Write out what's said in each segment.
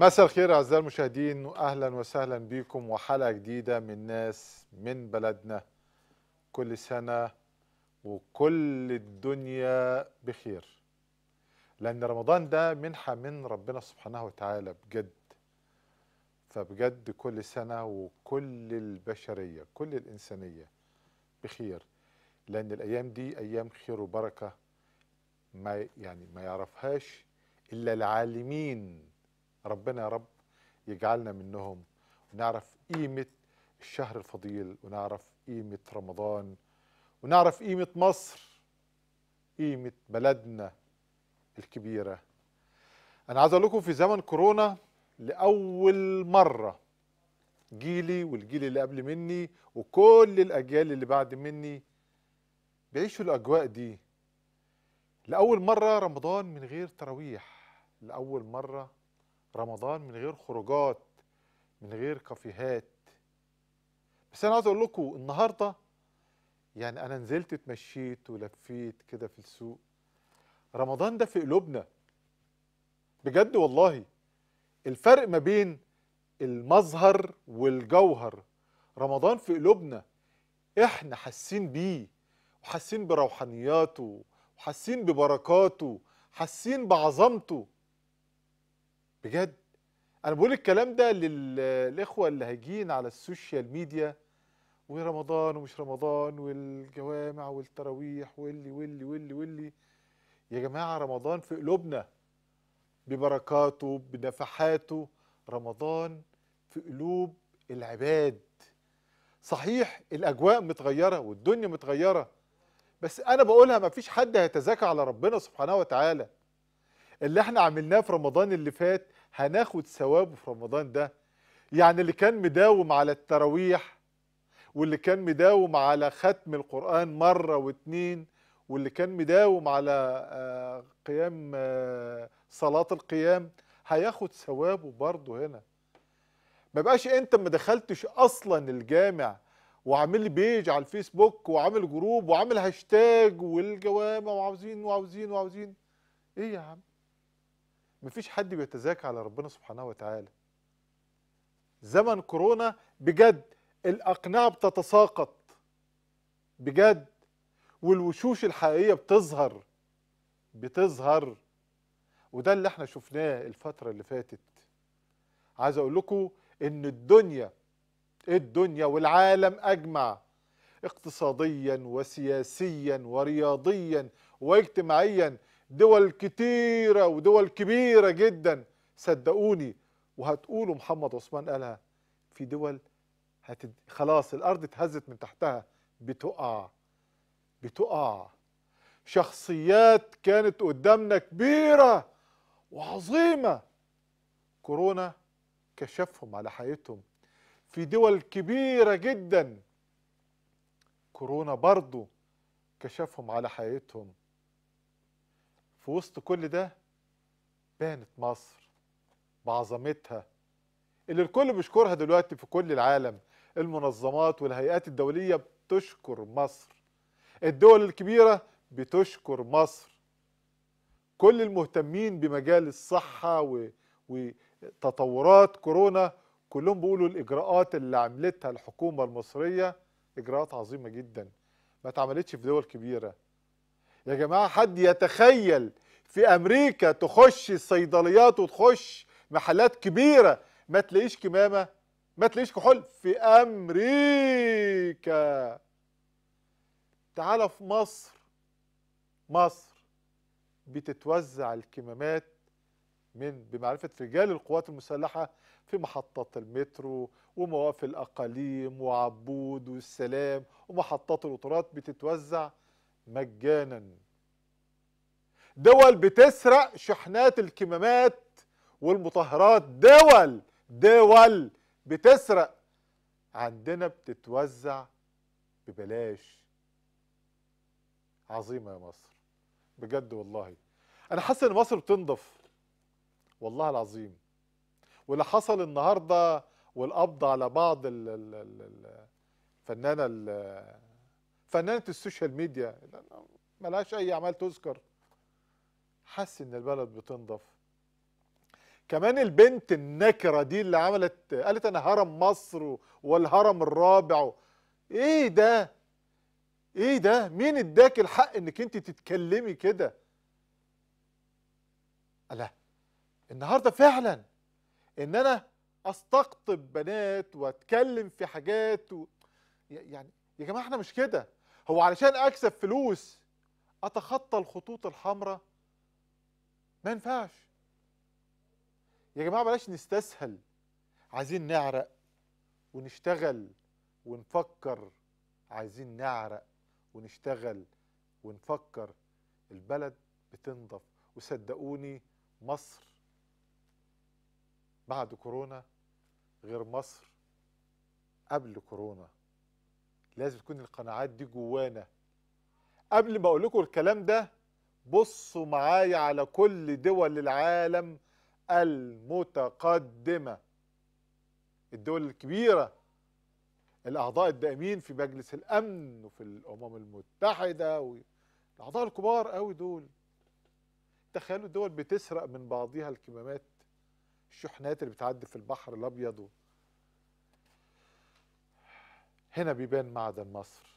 مساء الخير اعزائي المشاهدين واهلا وسهلا بكم وحلقه جديده من ناس من بلدنا كل سنه وكل الدنيا بخير لان رمضان ده منحه من ربنا سبحانه وتعالى بجد فبجد كل سنه وكل البشريه كل الانسانيه بخير لان الايام دي ايام خير وبركه ما يعني ما يعرفهاش الا العالمين ربنا يا رب يجعلنا منهم ونعرف قيمة الشهر الفضيل ونعرف قيمة رمضان ونعرف قيمة مصر قيمة بلدنا الكبيرة أنا عايز أقول لكم في زمن كورونا لأول مرة جيلي والجيل اللي قبل مني وكل الأجيال اللي بعد مني بيعيشوا الأجواء دي لأول مرة رمضان من غير تراويح لأول مرة رمضان من غير خروجات من غير كافيهات بس انا عايز اقول لكم النهارده يعني انا نزلت اتمشيت ولفيت كده في السوق رمضان ده في قلوبنا بجد والله الفرق ما بين المظهر والجوهر رمضان في قلوبنا احنا حاسين بيه وحاسين بروحانياته وحاسين ببركاته حاسين بعظمته بجد انا بقول الكلام ده للاخوه اللي هاجين على السوشيال ميديا ورمضان ومش رمضان والجوامع والتراويح واللي واللي واللي واللي يا جماعه رمضان في قلوبنا ببركاته بنفحاته رمضان في قلوب العباد صحيح الاجواء متغيره والدنيا متغيره بس انا بقولها ما فيش حد هيتزكى على ربنا سبحانه وتعالى اللي احنا عملناه في رمضان اللي فات هناخد ثوابه في رمضان ده يعني اللي كان مداوم على التراويح واللي كان مداوم على ختم القرآن مرة واتنين واللي كان مداوم على قيام صلاة القيام هياخد ثوابه برضه هنا ما بقاش انت ما دخلتش اصلا الجامع وعامل لي بيج على الفيسبوك وعامل جروب وعامل هاشتاج والجوامع وعاوزين وعاوزين وعاوزين ايه يا عم مفيش حد بيتزاكى على ربنا سبحانه وتعالى زمن كورونا بجد الأقنعة بتتساقط بجد والوشوش الحقيقية بتظهر بتظهر وده اللي احنا شفناه الفترة اللي فاتت عايز اقول لكم ان الدنيا الدنيا والعالم اجمع اقتصاديا وسياسيا ورياضيا واجتماعيا دول كتيرة ودول كبيرة جدا صدقوني وهتقولوا محمد عثمان قالها في دول هتد... خلاص الأرض اتهزت من تحتها بتقع بتقع شخصيات كانت قدامنا كبيرة وعظيمة كورونا كشفهم على حياتهم في دول كبيرة جدا كورونا برضو كشفهم على حياتهم في وسط كل ده بانت مصر بعظمتها اللي الكل بيشكرها دلوقتي في كل العالم المنظمات والهيئات الدولية بتشكر مصر الدول الكبيرة بتشكر مصر كل المهتمين بمجال الصحة و... وتطورات كورونا كلهم بيقولوا الإجراءات اللي عملتها الحكومة المصرية إجراءات عظيمة جدا ما اتعملتش في دول كبيرة يا جماعة حد يتخيل في أمريكا تخش الصيدليات وتخش محلات كبيرة ما تلاقيش كمامة ما تلاقيش كحول في أمريكا تعال في مصر مصر بتتوزع الكمامات من بمعرفة رجال القوات المسلحة في محطات المترو ومواقف الأقاليم وعبود والسلام ومحطات القطارات بتتوزع مجانا دول بتسرق شحنات الكمامات والمطهرات دول دول بتسرق عندنا بتتوزع ببلاش عظيمة يا مصر بجد والله انا حاسس ان مصر بتنضف والله العظيم واللي حصل النهارده والقبض على بعض ال- ال- ال- الفنانه ال- فنانه السوشيال ميديا ملهاش اي اعمال تذكر حاسس ان البلد بتنضف كمان البنت النكره دي اللي عملت قالت انا هرم مصر والهرم الرابع ايه ده ايه ده مين اداك الحق انك انت تتكلمي كده لا النهارده فعلا ان انا استقطب بنات واتكلم في حاجات و... يعني يا جماعه احنا مش كده هو علشان اكسب فلوس اتخطى الخطوط الحمراء ما ينفعش يا جماعه بلاش نستسهل عايزين نعرق ونشتغل ونفكر عايزين نعرق ونشتغل ونفكر البلد بتنضف وصدقوني مصر بعد كورونا غير مصر قبل كورونا لازم تكون القناعات دي جوانا قبل ما اقول لكم الكلام ده بصوا معايا على كل دول العالم المتقدمه الدول الكبيره الاعضاء الدائمين في مجلس الامن وفي الامم المتحده و... الاعضاء الكبار قوي دول تخيلوا الدول بتسرق من بعضها الكمامات الشحنات اللي بتعدي في البحر الابيض و... هنا بيبان معدن مصر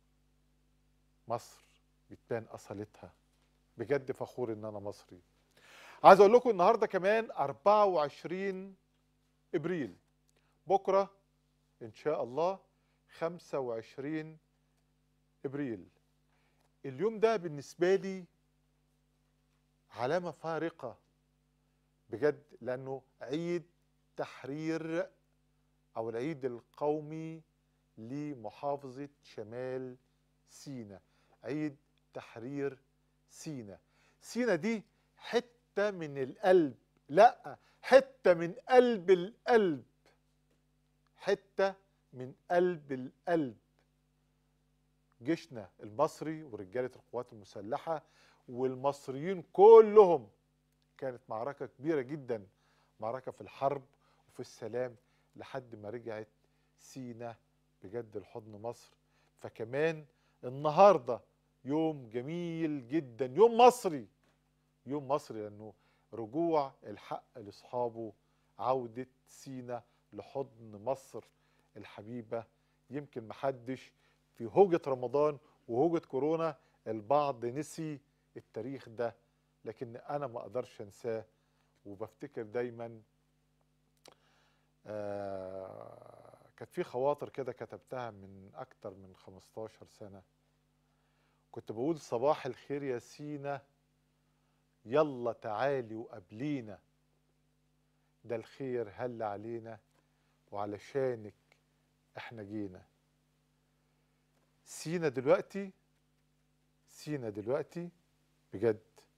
مصر بتبان اصالتها بجد فخور ان انا مصري عايز اقول لكم النهارده كمان 24 ابريل بكره ان شاء الله 25 ابريل اليوم ده بالنسبه لي علامه فارقه بجد لانه عيد تحرير او العيد القومي لمحافظه شمال سينا عيد تحرير سينا سينا دي حته من القلب لا حته من قلب القلب حته من قلب القلب جيشنا المصري ورجاله القوات المسلحه والمصريين كلهم كانت معركه كبيره جدا معركه في الحرب وفي السلام لحد ما رجعت سينا بجد لحضن مصر فكمان النهارده يوم جميل جدا يوم مصري يوم مصري لانه رجوع الحق لاصحابه عوده سينا لحضن مصر الحبيبه يمكن محدش في هوجه رمضان وهوجه كورونا البعض نسي التاريخ ده لكن انا ما اقدرش انساه وبفتكر دايما آه كانت في خواطر كده كتبتها من اكتر من 15 سنه كنت بقول صباح الخير يا سينا يلا تعالي وقابلينا ده الخير هل علينا وعلشانك احنا جينا سينا دلوقتي سينا دلوقتي بجد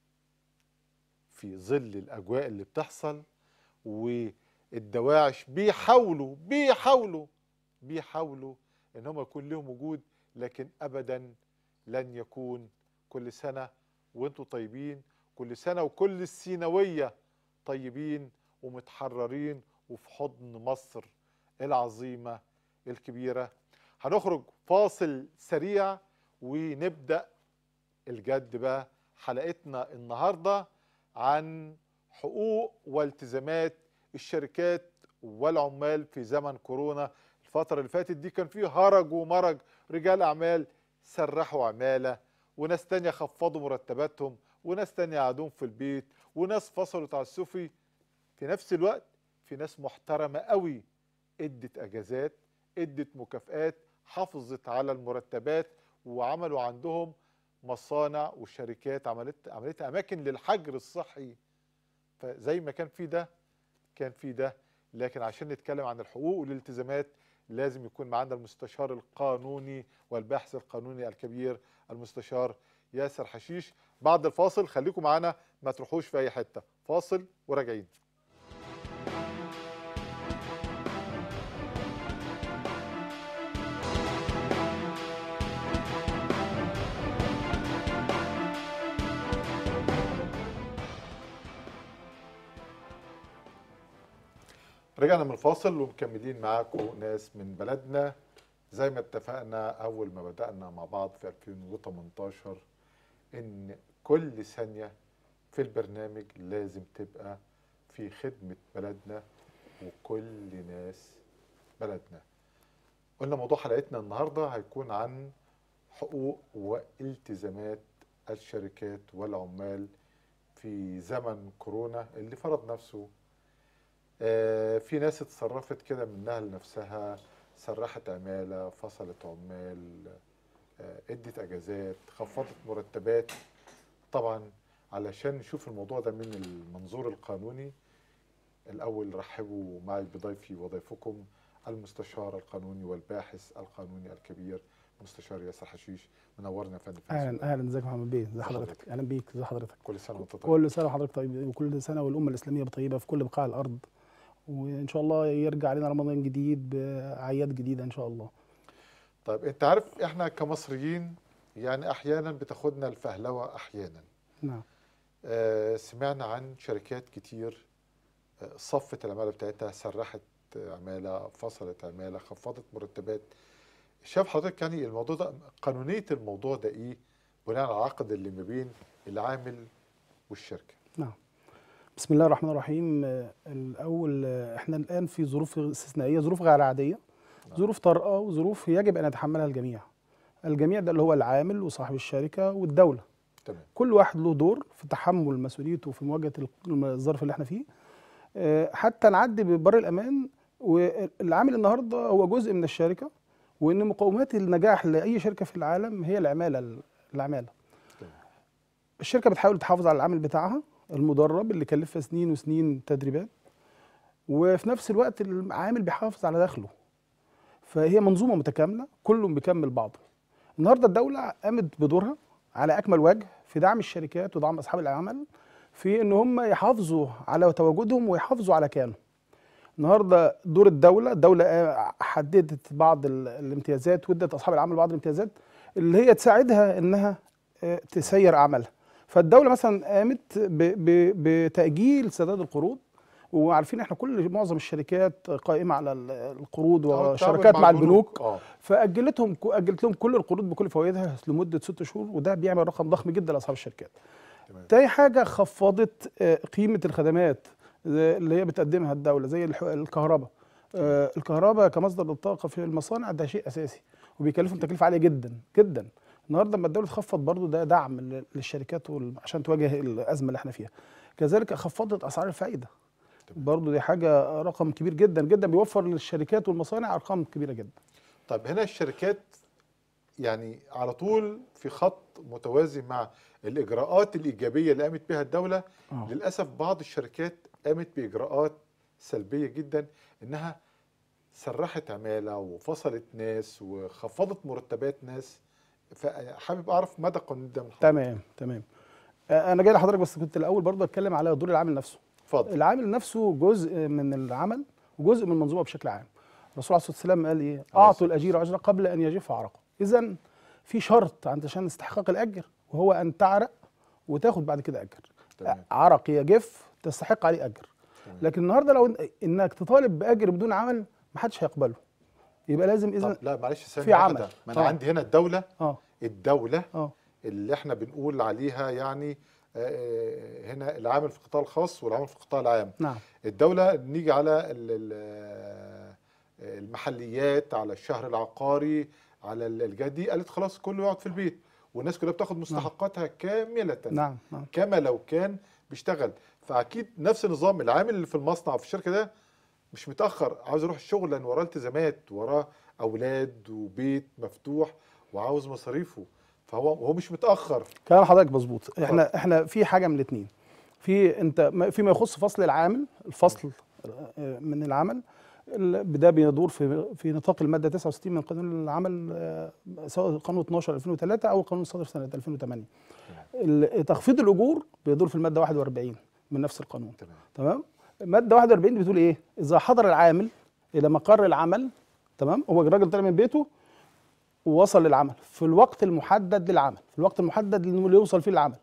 في ظل الاجواء اللي بتحصل والدواعش بيحاولوا بيحاولوا بيحاولوا ان هم يكون لهم وجود لكن ابدا لن يكون كل سنه وانتم طيبين كل سنه وكل السيناويه طيبين ومتحررين وفي حضن مصر العظيمه الكبيره هنخرج فاصل سريع ونبدا الجد بقى حلقتنا النهارده عن حقوق والتزامات الشركات والعمال في زمن كورونا الفترة اللي فاتت دي كان فيه هرج ومرج رجال أعمال سرحوا عمالة وناس تانية خفضوا مرتباتهم وناس تانية قعدون في البيت وناس فصلوا تعسفي في نفس الوقت في ناس محترمة قوي ادت اجازات ادت مكافآت حافظت على المرتبات وعملوا عندهم مصانع وشركات عملت عملت اماكن للحجر الصحي فزي ما كان في ده كان في ده لكن عشان نتكلم عن الحقوق والالتزامات لازم يكون معانا المستشار القانوني والباحث القانوني الكبير المستشار ياسر حشيش بعد الفاصل خليكم معانا ما تروحوش في اي حته فاصل وراجعين رجعنا من الفاصل ومكملين معاكم ناس من بلدنا زي ما اتفقنا اول ما بدأنا مع بعض في 2018 ان كل ثانية في البرنامج لازم تبقى في خدمة بلدنا وكل ناس بلدنا قلنا موضوع حلقتنا النهاردة هيكون عن حقوق والتزامات الشركات والعمال في زمن كورونا اللي فرض نفسه آه، في ناس اتصرفت كده منها لنفسها سرحت عمالة فصلت عمال آه، ادت اجازات خفضت مرتبات طبعا علشان نشوف الموضوع ده من المنظور القانوني الاول رحبوا معي بضيفي وضيفكم المستشار القانوني والباحث القانوني الكبير مستشار ياسر حشيش منورنا يا فندم في اهلا الاستوديو. اهلا ازيك يا محمد بيه ازي ازي حضرتك حضرتك؟ اهلا بيك ازي حضرتك كل سنه وانت طيب كل سنه وحضرتك طيب وكل سنه والامه الاسلاميه طيبه في كل بقاع الارض وان شاء الله يرجع علينا رمضان جديد باعياد جديده ان شاء الله طيب انت عارف احنا كمصريين يعني احيانا بتاخدنا الفهلوه احيانا نعم آه، سمعنا عن شركات كتير آه، صفت العماله بتاعتها سرحت عماله فصلت عماله خفضت مرتبات شايف حضرتك يعني الموضوع ده قانونيه الموضوع ده ايه بناء على العقد اللي ما بين العامل والشركه نعم بسم الله الرحمن الرحيم آه، الاول آه، احنا الان في ظروف استثنائيه ظروف غير عاديه نعم. ظروف طارئه وظروف يجب ان يتحملها الجميع الجميع ده اللي هو العامل وصاحب الشركه والدوله تمام كل واحد له دور في تحمل مسؤوليته في مواجهه الظرف اللي احنا فيه آه، حتى نعدي ببر الامان والعامل النهارده هو جزء من الشركه وان مقومات النجاح لاي شركه في العالم هي العماله العماله تمام الشركه بتحاول تحافظ على العامل بتاعها المدرب اللي كلفها سنين وسنين تدريبات وفي نفس الوقت العامل بيحافظ على دخله فهي منظومه متكامله كله بيكمل بعضه النهارده الدوله قامت بدورها على اكمل وجه في دعم الشركات ودعم اصحاب العمل في ان هم يحافظوا على تواجدهم ويحافظوا على كيانهم النهارده دور الدوله الدوله آه، حددت بعض ال- الامتيازات وادت اصحاب العمل بعض الامتيازات اللي هي تساعدها انها آه، تسير اعمالها فالدوله مثلا قامت ب- ب- بتاجيل سداد القروض وعارفين احنا كل معظم الشركات قائمه على ال- القروض أو التعامل وشركات مع البنوك اه فاجلتهم اجلت لهم كل القروض بكل فوائدها لمده ست شهور وده بيعمل رقم ضخم جدا لاصحاب الشركات. تمام تاني حاجه خفضت آه، قيمه الخدمات زي- اللي هي بتقدمها الدوله زي الح- الكهرباء. آه، الكهرباء كمصدر للطاقه في المصانع ده شيء اساسي وبيكلفهم تكلفه عاليه جدا جدا. النهارده لما الدوله تخفض برضو ده دعم لل- للشركات وال- عشان تواجه الازمه اللي احنا فيها. كذلك خفضت اسعار الفائده. تمام. برضو دي حاجه رقم كبير جدا جدا بيوفر للشركات والمصانع ارقام كبيره جدا. طيب هنا الشركات يعني على طول في خط متوازي مع الاجراءات الايجابيه اللي قامت بها الدوله آه. للاسف بعض الشركات قامت باجراءات سلبيه جدا انها سرحت عماله وفصلت ناس وخفضت مرتبات ناس فحابب اعرف مدى قانون ده من حضرتك تمام تمام آه، انا جاي لحضرتك بس كنت الاول برضه اتكلم على دور العامل نفسه اتفضل العامل نفسه جزء من العمل وجزء من المنظومه بشكل عام الرسول عليه الصلاه والسلام قال ايه الصلاة اعطوا الاجير اجره قبل ان يجف عرقه اذا في شرط عشان استحقاق الاجر وهو ان تعرق وتاخد بعد كده اجر تمام عرق يجف تستحق عليه اجر تمام. لكن النهارده لو إن- انك تطالب باجر بدون عمل محدش هيقبله يبقى لازم طب اذا لا معلش ثانيه في واحدة. عمل. ما انا آه. عندي هنا الدوله اه الدوله اه اللي احنا بنقول عليها يعني آه، هنا العامل في القطاع الخاص والعامل في القطاع العام نعم الدولة نيجي على ال- ال- المحليات على الشهر العقاري على ال- الجهات دي قالت خلاص كله يقعد في البيت والناس كلها بتاخد مستحقاتها كاملة نعم نعم كما لو كان بيشتغل فأكيد نفس النظام العامل اللي في المصنع أو في الشركة ده مش متأخر عاوز يروح الشغل لأن وراه التزامات وراه أولاد وبيت مفتوح وعاوز مصاريفه فهو هو مش متأخر كلام حضرتك مظبوط احنا احنا في حاجه من الاثنين في انت ما- فيما يخص فصل العامل الفصل آه، من العمل ال- ده بيدور في في نطاق الماده 69 من قانون العمل آه، سواء قانون 12 2003 او قانون صادر سنه 2008 ال- تخفيض الاجور بيدور في الماده 41 من نفس القانون تمام تمام الماده 41 دي بتقول ايه اذا حضر العامل الى مقر العمل تمام هو الراجل طلع من بيته ووصل للعمل في الوقت المحدد للعمل في الوقت المحدد اللي يوصل فيه للعمل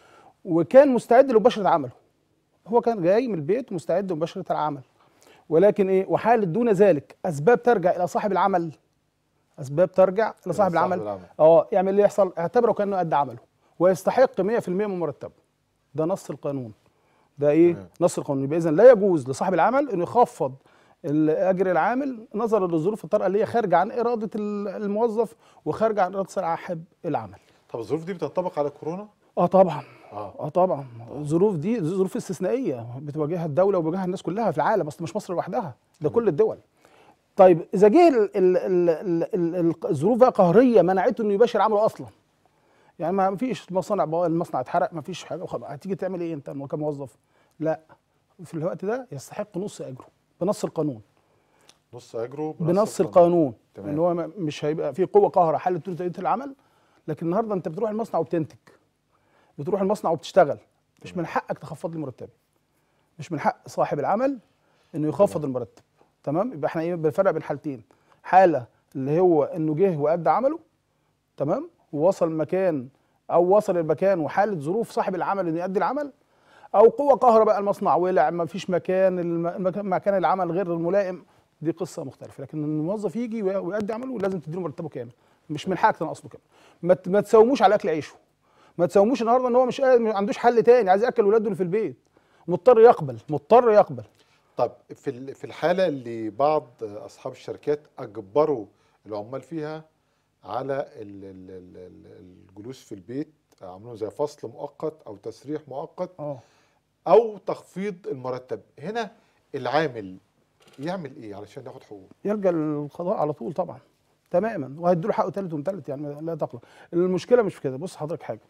وكان مستعد لمباشره عمله هو كان جاي من البيت مستعد لمباشره العمل ولكن ايه وحال دون ذلك اسباب ترجع الى صاحب العمل اسباب ترجع الى صاحب العمل اه يعمل اللي يحصل اعتبره كانه قد عمله ويستحق 100% من مرتبه ده نص القانون ده ايه تمام. نص القانون يبقى اذا لا يجوز لصاحب العمل انه يخفض ال- اجر العامل نظرا للظروف الطارئه اللي هي خارجه عن اراده ال- الموظف وخارجه عن اراده صاحب العمل طب الظروف دي بتنطبق على كورونا؟ اه طبعا اه اه طبعا الظروف دي ظروف استثنائيه بتواجهها الدوله وبيواجهها الناس كلها في العالم اصل مش مصر لوحدها ده كل الدول طيب اذا جه ال- ال- ال- ال- ال- ال- الظروف بقى قهريه منعته انه يباشر عمله اصلا يعني ما فيش مصانع بقى المصنع اتحرق ما فيش حاجه وخلاص هتيجي تعمل ايه انت كموظف لا في الوقت ده يستحق نص اجره بنص القانون نص اجره بنص القانون تمام. ان هو م- مش هيبقى في قوه قاهره حلت طول تأدية العمل لكن النهارده انت بتروح المصنع وبتنتج بتروح المصنع وبتشتغل مش من حقك تخفض لي مرتبي مش من حق صاحب العمل انه يخفض المرتب تمام يبقى احنا ايه بنفرق بين حالتين حاله اللي هو انه جه وادى عمله تمام ووصل مكان او وصل المكان وحاله ظروف صاحب العمل انه يؤدي العمل او قوه قاهره بقى المصنع ولع ما فيش مكان الم- المكان مكان العمل غير الملائم دي قصه مختلفه لكن الموظف يجي وي- ويؤدي عمله لازم تديله مرتبه كامل مش من حقك تنقصه كامل ما ت- ما تساوموش على اكل عيشه ما تساوموش النهارده ان هو مش قادر- ما عندوش حل تاني عايز ياكل ولاده اللي في البيت مضطر يقبل مضطر يقبل طب في ال- في الحاله اللي بعض اصحاب الشركات اجبروا العمال فيها على ال- ال- ال- ال- الجلوس في البيت عملوا زي فصل مؤقت او تسريح مؤقت اه او تخفيض المرتب هنا العامل يعمل ايه علشان ياخد حقوقه يرجع للقضاء على طول طبعا تماما وهيدوا له حقه ثالث ومثلث يعني لا تقلق المشكله مش في كده بص حضرتك حاجه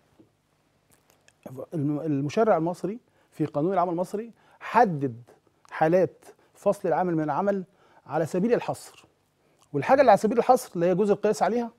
الم- المشرع المصري في قانون العمل المصري حدد حالات فصل العامل من العمل على سبيل الحصر والحاجه اللي على سبيل الحصر لا يجوز القياس عليها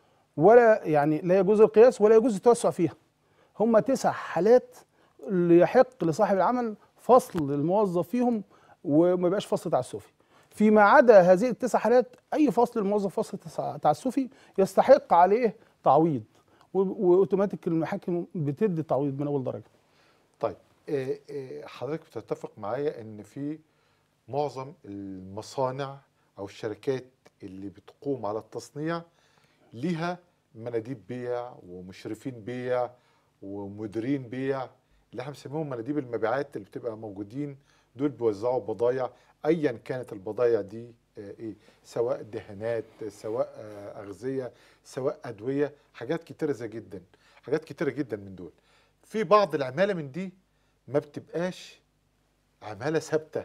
ولا يعني لا يجوز القياس ولا يجوز التوسع فيها هم تسع حالات اللي يحق لصاحب العمل فصل الموظف فيهم وما يبقاش فصل تعسفي فيما عدا هذه التسع حالات اي فصل الموظف فصل تسع- تعسفي يستحق عليه تعويض و- واوتوماتيك المحاكم بتدي تعويض من اول درجه طيب آه، آه، حضرتك بتتفق معايا ان في معظم المصانع او الشركات اللي بتقوم على التصنيع ليها مناديب بيع ومشرفين بيع ومديرين بيع اللي احنا بنسميهم مناديب المبيعات اللي بتبقى موجودين دول بيوزعوا بضايع ايا كانت البضايع دي آه، ايه سواء دهانات سواء آه، اغذيه سواء ادويه حاجات كتيره زي جدا حاجات كتيره جدا من دول في بعض العماله من دي ما بتبقاش عماله ثابته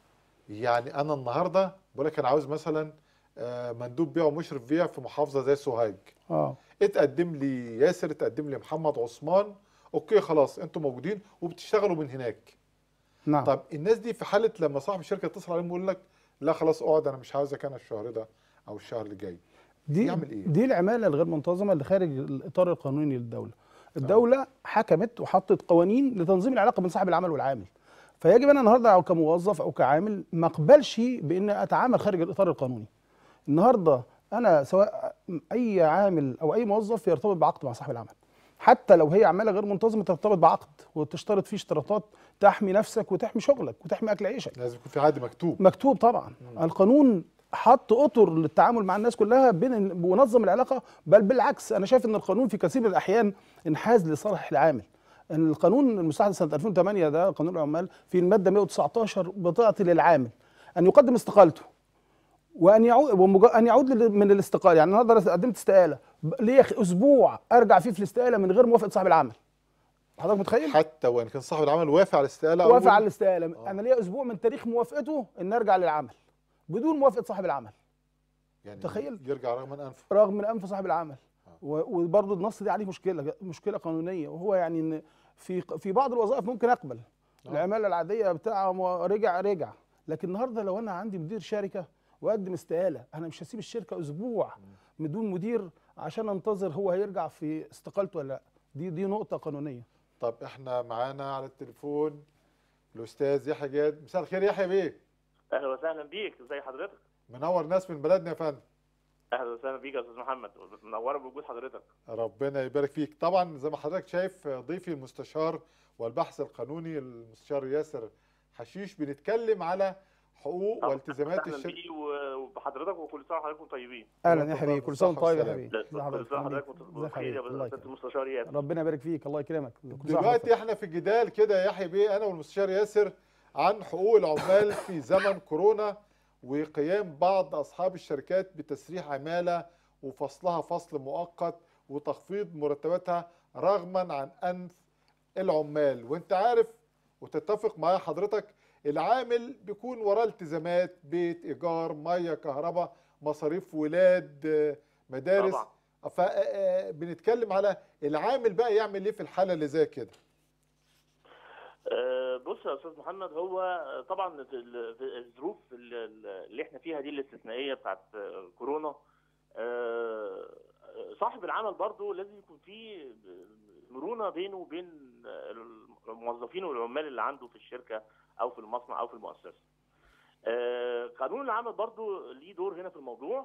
يعني انا النهارده بقول لك انا عاوز مثلا آه، مندوب بيع ومشرف بيع في محافظه زي سوهاج اه اتقدم لي ياسر اتقدم لي محمد عثمان اوكي خلاص انتوا موجودين وبتشتغلوا من هناك نعم طب الناس دي في حاله لما صاحب الشركه يتصل عليهم يقول لك لا خلاص اقعد انا مش عاوزك انا الشهر ده او الشهر اللي جاي دي يعمل إيه؟ دي العماله الغير منتظمه اللي خارج الاطار القانوني للدوله الدوله حكمت وحطت قوانين لتنظيم العلاقه بين صاحب العمل والعامل فيجب انا النهارده او كموظف او كعامل ما اقبلش بان اتعامل خارج الاطار القانوني النهارده انا سواء اي عامل او اي موظف يرتبط بعقد مع صاحب العمل حتى لو هي عماله غير منتظمه ترتبط بعقد وتشترط فيه اشتراطات تحمي نفسك وتحمي شغلك وتحمي اكل عيشك لازم يكون في عقد مكتوب مكتوب طبعا القانون حط اطر للتعامل مع الناس كلها بين ال- ونظم العلاقه بل بالعكس انا شايف ان القانون في كثير من الاحيان انحاز لصالح العامل ان القانون المستحدث سنه 2008 ده قانون العمال في الماده 119 بتعطي للعامل ان يقدم استقالته وان يعود ومج... ان يعود لل- من الاستقاله يعني النهارده قدمت استقاله ب- ليا خ- اسبوع ارجع فيه في الاستقاله من غير موافقه صاحب العمل حضرتك متخيل حتى وان كان صاحب العمل وافق على الاستقاله وافق أول- على الاستقاله انا ليا اسبوع من تاريخ موافقته ان ارجع للعمل بدون موافقه صاحب العمل يعني تخيل. يرجع رغم انفه رغم من انف صاحب العمل و- وبرضه النص دي عليه مشكله مشكله قانونيه وهو يعني ان في في بعض الوظائف ممكن اقبل آه. العماله العاديه بتاع م- رجع رجع لكن النهارده لو انا عندي مدير شركه واقدم استقاله انا مش هسيب الشركه اسبوع بدون مدير عشان انتظر هو هيرجع في استقالته ولا لا دي دي نقطه قانونيه طب احنا معانا على التليفون الاستاذ يحيى جاد مساء الخير يحيى بيه اهلا وسهلا بيك ازي حضرتك منور ناس من بلدنا يا فندم اهلا وسهلا بيك يا استاذ محمد منوره بوجود حضرتك ربنا يبارك فيك طبعا زي ما حضرتك شايف ضيفي المستشار والبحث القانوني المستشار ياسر حشيش بنتكلم على حقوق طبعاً. والتزامات اهلا الشركه بيه و- وبحضرتك وكل سنه وحضراتكم طيبين اهلا يا وأنت حبيبي طيب كل سنه وانت بالصحة طيب يا والسلامة. حبيبي لا، ازي كل سنه حضرتك وحضراتكم ازي بخير يا حبيبي الله سياده يكرمك المستشار ياسر ربنا يبارك فيك الله يكرمك كل سنة وحضرتك دلوقتي احنا في جدال كده يا يحيى بيه انا والمستشار ياسر عن حقوق العمال في زمن كورونا وقيام بعض اصحاب الشركات بتسريح عماله وفصلها فصل مؤقت وتخفيض مرتباتها رغما عن انف العمال وانت عارف وتتفق معايا حضرتك العامل بيكون وراه التزامات بيت ايجار ميه كهرباء مصاريف ولاد آه، مدارس طبعا فبنتكلم على العامل بقى يعمل ايه في الحاله اللي زي كده آه، بص يا استاذ محمد هو آه، طبعا ال- ال- الظروف ال- ال- اللي احنا فيها دي الاستثنائيه بتاعت آه، كورونا آه، صاحب العمل برضه لازم يكون فيه مرونه بينه وبين الموظفين والعمال اللي عنده في الشركه او في المصنع او في المؤسسه. آه، قانون العمل برضه ليه دور هنا في الموضوع.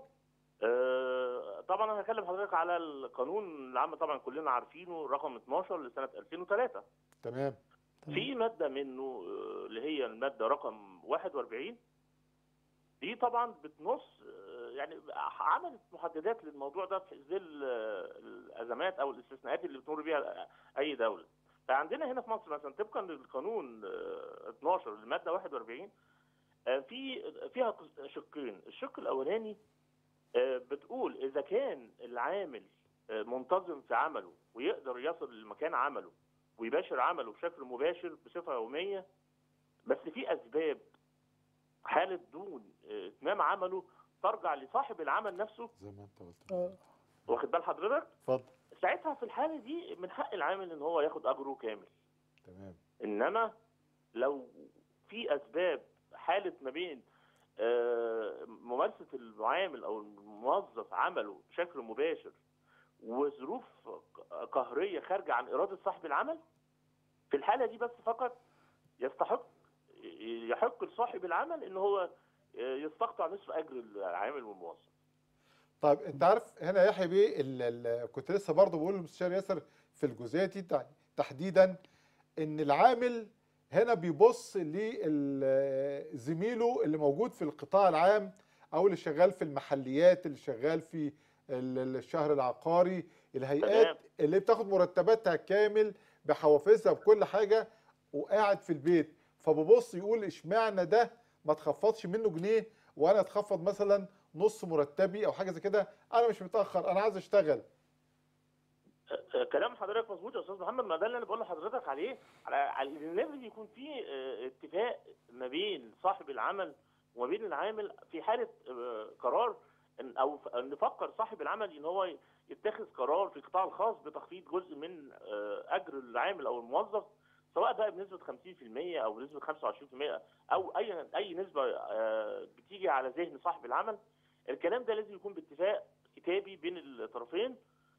آه، طبعا انا هكلم حضرتك على القانون العام طبعا كلنا عارفينه رقم 12 لسنه 2003 تمام في ماده منه آه، اللي هي الماده رقم 41 دي طبعا بتنص آه، يعني عملت محددات للموضوع ده في ظل آه، الازمات او الاستثناءات اللي بتمر بيها اي دوله. فعندنا هنا في مصر مثلا طبقا للقانون آه، 12 الماده 41 آه، في فيها شقين، الشق الاولاني آه، بتقول اذا كان العامل آه، منتظم في عمله ويقدر يصل لمكان عمله ويباشر عمله بشكل مباشر بصفه يوميه بس في اسباب حاله دون آه، اتمام عمله ترجع لصاحب العمل نفسه زي ما انت قلت آه. واخد بال حضرتك اتفضل ساعتها في الحاله دي من حق العامل ان هو ياخد اجره كامل تمام انما لو في اسباب حاله ما بين آه، ممارسه المعامل او الموظف عمله بشكل مباشر وظروف قهريه خارجه عن اراده صاحب العمل في الحاله دي بس فقط يستحق يحق لصاحب العمل ان هو يستقطع نصف اجر العامل والموظف طيب انت عارف هنا يا يحيى بيه ال- ال- كنت لسه برضه بقول للمستشار ياسر في الجزئيه دي تع- تحديدا ان العامل هنا بيبص لزميله اللي موجود في القطاع العام او اللي شغال في المحليات اللي شغال في ال- الشهر العقاري الهيئات تمام. اللي بتاخد مرتباتها كامل بحوافزها بكل حاجه وقاعد في البيت فببص يقول اشمعنى ده ما تخفضش منه جنيه وانا اتخفض مثلا نص مرتبي او حاجه زي كده انا مش متاخر انا عايز اشتغل آه، كلام حضرتك مظبوط يا استاذ محمد ما ده اللي انا بقول لحضرتك عليه على على ان لازم يكون في آه، اتفاق ما بين صاحب العمل وما بين العامل في حاله آه، قرار إن او ف- ان نفكر صاحب العمل ان هو يتخذ قرار في القطاع الخاص بتخفيض جزء من آه، اجر العامل او الموظف سواء بقى بنسبه 50% او بنسبه 25% او اي اي نسبه آه، بتيجي على ذهن صاحب العمل الكلام ده لازم يكون باتفاق كتابي بين الطرفين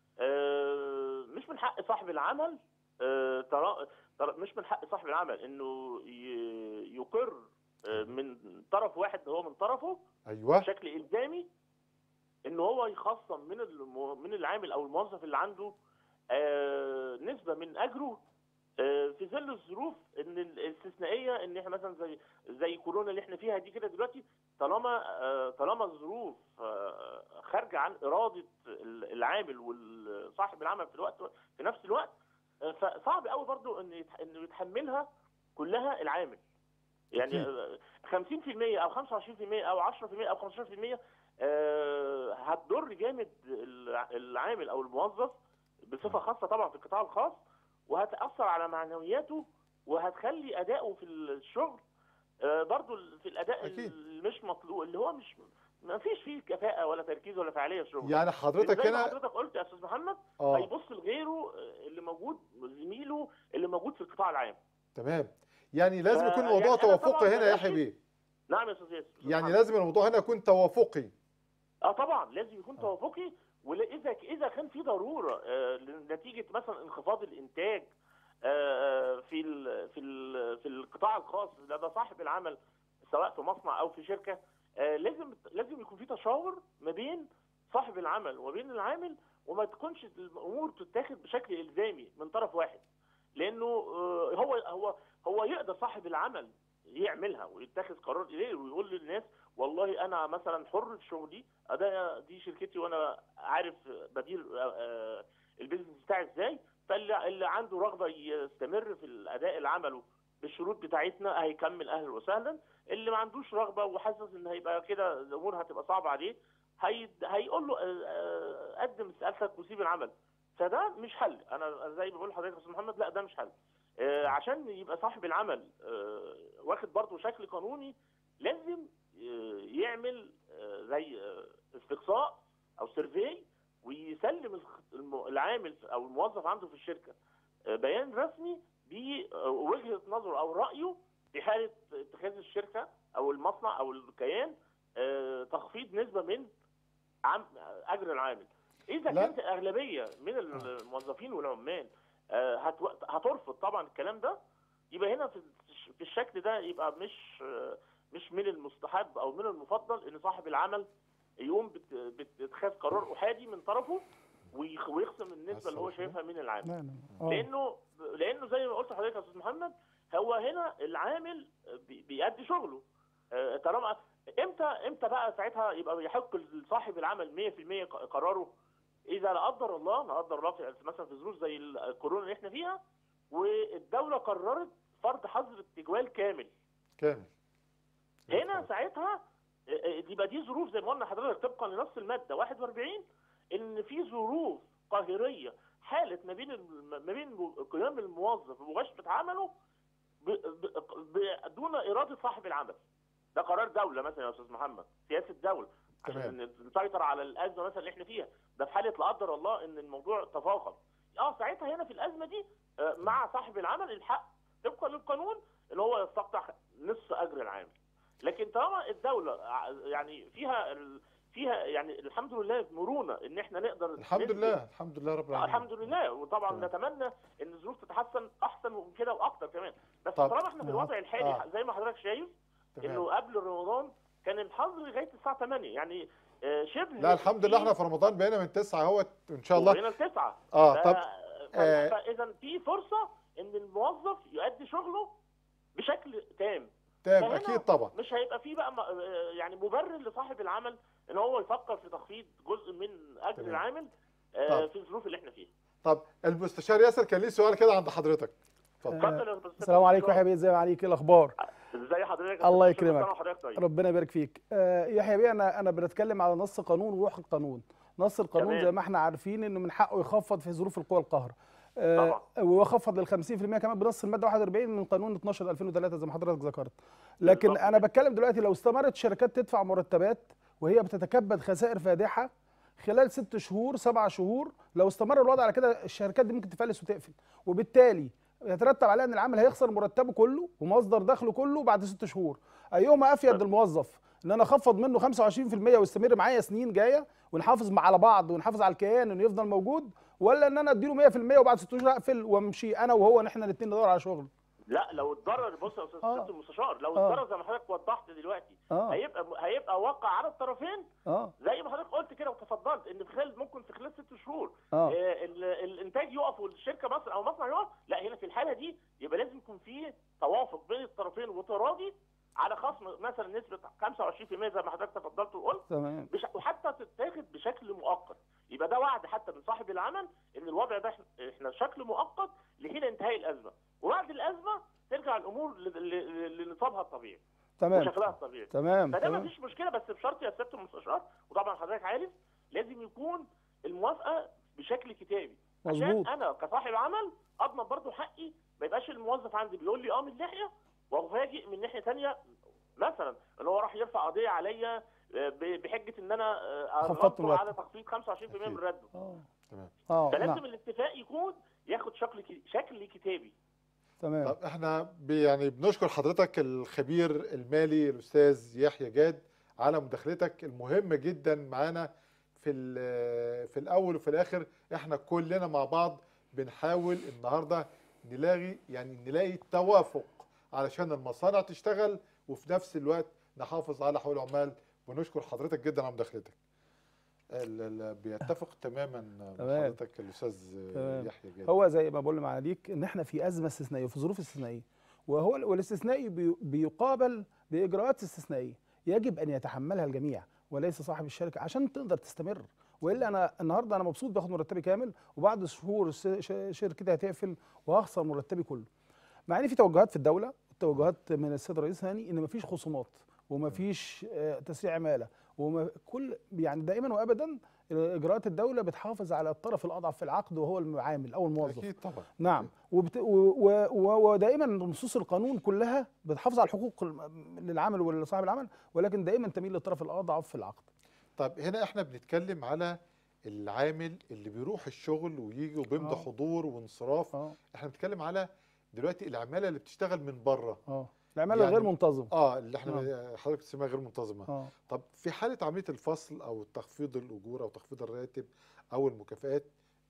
آه، مش من حق صاحب العمل آه، ترى ترى- مش من حق صاحب العمل انه ي- يقر آه، من طرف واحد هو من طرفه ايوه بشكل الزامي ان هو يخصم من الم- من العامل او الموظف اللي عنده آه، نسبه من اجره آه، في ظل الظروف ان الاستثنائيه ان احنا مثلا زي زي كورونا اللي احنا فيها دي كده دلوقتي طالما آه، طالما الظروف آه، خارجه عن اراده العامل وصاحب العمل في الوقت في نفس الوقت آه، فصعب قوي برضو ان يتح- انه يتحملها كلها العامل يعني آه، 50% او 25% او 10% او 15% آه، هتضر جامد الع- العامل او الموظف بصفه خاصه طبعا في القطاع الخاص وهتاثر على معنوياته وهتخلي اداؤه في الشغل آه، برضو في الاداء أكيد. اللي مش مطلوب اللي هو مش ما فيش فيه كفاءه ولا تركيز ولا فعاليه في الشغل يعني حضرتك زي ما هنا حضرتك قلت يا استاذ محمد اه هيبص لغيره آه، اللي موجود زميله اللي موجود في القطاع العام تمام يعني لازم ف- يكون يعني الموضوع أنا طبعاً توافقي هنا يا يحيى بلاقي- بيه نعم يا استاذ ياسر أستاذ يعني محمد. لازم الموضوع هنا يكون توافقي اه طبعا لازم يكون آه. توافقي واذا اذا كان في ضروره آه، نتيجه مثلا انخفاض الانتاج آه، في ال في ال في القطاع الخاص لدى صاحب العمل سواء في مصنع او في شركه آه، لازم لازم يكون في تشاور ما بين صاحب العمل وما بين العامل وما تكونش الامور تتاخد بشكل الزامي من طرف واحد لانه آه، هو هو هو يقدر صاحب العمل يعملها ويتخذ قرار ليه ويقول للناس والله انا مثلا حر في شغلي ده دي شركتي وانا عارف بدير آه، آه، البيزنس بتاعي ازاي فاللي اللي عنده رغبه يستمر في الاداء اللي عمله بالشروط بتاعتنا هيكمل اهلا وسهلا اللي ما عندوش رغبه وحاسس ان هيبقى كده الامور هتبقى صعبه عليه هي... هيقول له آه، آه، قدم استقالتك وسيب العمل فده مش حل انا زي ما بقول لحضرتك يا استاذ محمد لا ده مش حل آه، عشان يبقى صاحب العمل آه، واخد برضه شكل قانوني لازم آه، يعمل آه، زي آه، استقصاء او سيرفي ويسلم الخ- الم- العامل او الموظف عنده في الشركه آه، بيان رسمي بوجهه نظره او رايه في حاله اتخاذ الشركه او المصنع او الكيان آه، تخفيض نسبه من عم اجر العامل اذا لا. كانت الاغلبيه من الموظفين والعمال آه، هتو- هترفض طبعا الكلام ده يبقى هنا في الش- في الشكل ده يبقى مش آه، مش من المستحب او من المفضل ان صاحب العمل يقوم بت- باتخاذ قرار احادي من طرفه ويخ- ويخصم النسبه اللي هو الصراحة. شايفها من العامل لا لا آه. لانه لانه زي ما قلت لحضرتك يا استاذ محمد هو هنا العامل بي- بيأدي شغله آه، طالما امتى امتى بقى ساعتها يبقى يحق لصاحب العمل 100% ق- قراره اذا لا قدر الله لا قدر الله في مثلا في ظروف زي الكورونا اللي احنا فيها والدوله قررت فرض حظر التجوال كامل كامل هنا ساعتها آه، آه، يبقى دي ظروف زي ما قلنا لحضرتك طبقا لنص الماده 41 ان في ظروف قاهريه حاله ما بين الم- ما بين قيام الموظف بمباشره عمله ب- ب- ب- دون اراده صاحب العمل ده قرار دوله مثلا يا استاذ محمد سياسه دوله تمام. عشان نسيطر على الازمه مثلا اللي احنا فيها ده في حاله لا قدر الله ان الموضوع تفاقم اه ساعتها هنا في الازمه دي آه، مع صاحب العمل الحق طبقا للقانون ان هو يستقطع نصف اجر العامل لكن طالما الدوله ع- يعني فيها ال- فيها يعني الحمد لله مرونه ان احنا نقدر الحمد ندي- لله الحمد لله رب آه، العالمين الحمد لله وطبعا تمام. نتمنى ان الظروف تتحسن احسن من كده واكتر كمان بس طب. طالما احنا في الوضع الحالي آه. زي ما حضرتك شايف تمام انه قبل رمضان كان الحظر لغايه الساعه 8 يعني آه، شبه لا الحمد لله احنا في رمضان بقينا من تسعة اهوت ان شاء الله هنا التسعه اه طب آه. فاذا في فرصه ان الموظف يؤدي شغله بشكل تام تمام فهنا اكيد طبعا مش هيبقى في بقى م- آه، يعني مبرر لصاحب العمل ان هو يفكر في تخفيض جزء من اجر تمام. العامل آه، طب. في الظروف اللي احنا فيها طب المستشار ياسر كان ليه سؤال كده عند حضرتك اتفضل اتفضل يا أستاذ السلام عليكم دكتور. يحيى بيه ازي عليك ايه الاخبار ازي حضرتك يا الله أستاذ دكتور؟ يكرمك. كل سنة وحضرتك طيب ربنا يبارك فيك آه، يحيى بيه انا انا بنتكلم على نص قانون وروح القانون نص القانون تمام. زي ما احنا عارفين انه من حقه يخفض في ظروف القوى القهر آه، ويخفض لل 50% كمان بنص الماده 41 من قانون 12 2003 زي ما حضرتك ذكرت لكن بالظبط. انا بتكلم دلوقتي لو استمرت شركات تدفع مرتبات وهي بتتكبد خسائر فادحه خلال ست شهور سبع شهور لو استمر الوضع على كده الشركات دي ممكن تفلس وتقفل وبالتالي يترتب عليها ان العامل هيخسر مرتبه كله ومصدر دخله كله بعد ست شهور ايهما افيد للموظف ان انا اخفض منه 25% ويستمر معايا سنين جايه ونحافظ على بعض ونحافظ على الكيان انه يفضل موجود ولا ان انا اديله 100% وبعد ست شهور اقفل وامشي انا وهو ان احنا الاثنين ندور على شغل لا لو اتضرر بص يا استاذ آه. سيادة المستشار لو آه. اتضرر زي ما حضرتك وضحت دلوقتي اه هيبقى هيبقى واقع على الطرفين اه زي ما حضرتك قلت كده وتفضلت ان في خلال ممكن في خلال ست شهور اه آه، ال- الانتاج يقف والشركه مثلا او مصنع يقف لا هنا في الحاله دي يبقى لازم يكون في توافق بين الطرفين وتراضي على خصم مثلا نسبه 25% زي ما حضرتك تفضلت وقلت تمام بش... وحتى تتاخد بشكل مؤقت يبقى ده وعد حتى من صاحب العمل ان الوضع ده احنا- احنا شكل مؤقت لحين انتهاء الازمه وبعد الازمه ترجع الامور ل- ل- لنصابها الطبيعي تمام وشكلها الطبيعي تمام فده تمام مفيش مشكله بس بشرط يا سياده المستشار وطبعا حضرتك عارف لازم يكون الموافقه بشكل كتابي مظبوط عشان انا كصاحب عمل اضمن برضو حقي ما يبقاش الموظف عندي بيقول لي اه من ناحيه وافاجئ من ناحيه ثانيه مثلا ان هو راح يرفع قضيه عليا آه، ب- بحجه ان انا آه، خفضت أغلقته مرتب. على تخفيض 25% من رده اه تمام اه فلازم نعم الاتفاق يكون ياخد شكل ك- شكل كتابي تمام طب احنا بي- يعني بنشكر حضرتك الخبير المالي الاستاذ يحيى جاد على مداخلتك المهمه جدا معانا في ال- في الاول وفي الاخر احنا كلنا مع بعض بنحاول النهارده نلاقي يعني نلاقي توافق علشان المصانع تشتغل وفي نفس الوقت نحافظ على حقوق العمال ونشكر حضرتك جدا على مداخلتك ال- ال- بيتفق تماما مع تمام. حضرتك الاستاذ تمام. يحيى جاد هو زي ما بقول معاليك ان احنا في ازمه استثنائيه وفي ظروف استثنائيه وهو والاستثنائي بي- بيقابل باجراءات استثنائيه يجب ان يتحملها الجميع وليس صاحب الشركه عشان تقدر تستمر والا انا النهارده انا مبسوط باخد مرتبي كامل وبعد شهور الس- ش- شركتي هتقفل وهخسر مرتبي كله مع ان في توجهات في الدوله توجهات من السيد الرئيس هاني ان مفيش خصومات ومفيش آه، تسريع عماله وما كل يعني دائما وابدا اجراءات الدوله بتحافظ على الطرف الاضعف في العقد وهو المعامل او الموظف اكيد طبعا نعم وبت... و... و... و... ودائما نصوص القانون كلها بتحافظ على الحقوق الم- للعمل ولصاحب العمل ولكن دائما تميل للطرف الاضعف في العقد طب هنا احنا بنتكلم على العامل اللي بيروح الشغل ويجي وبيمضي آه. حضور وانصراف اه احنا بنتكلم على دلوقتي العماله اللي بتشتغل من بره اه العماله يعني- غير منتظمه اه اللي احنا حضرتك بتسميها غير منتظمه اه طب في حاله عمليه الفصل او تخفيض الاجور او تخفيض الراتب او المكافآت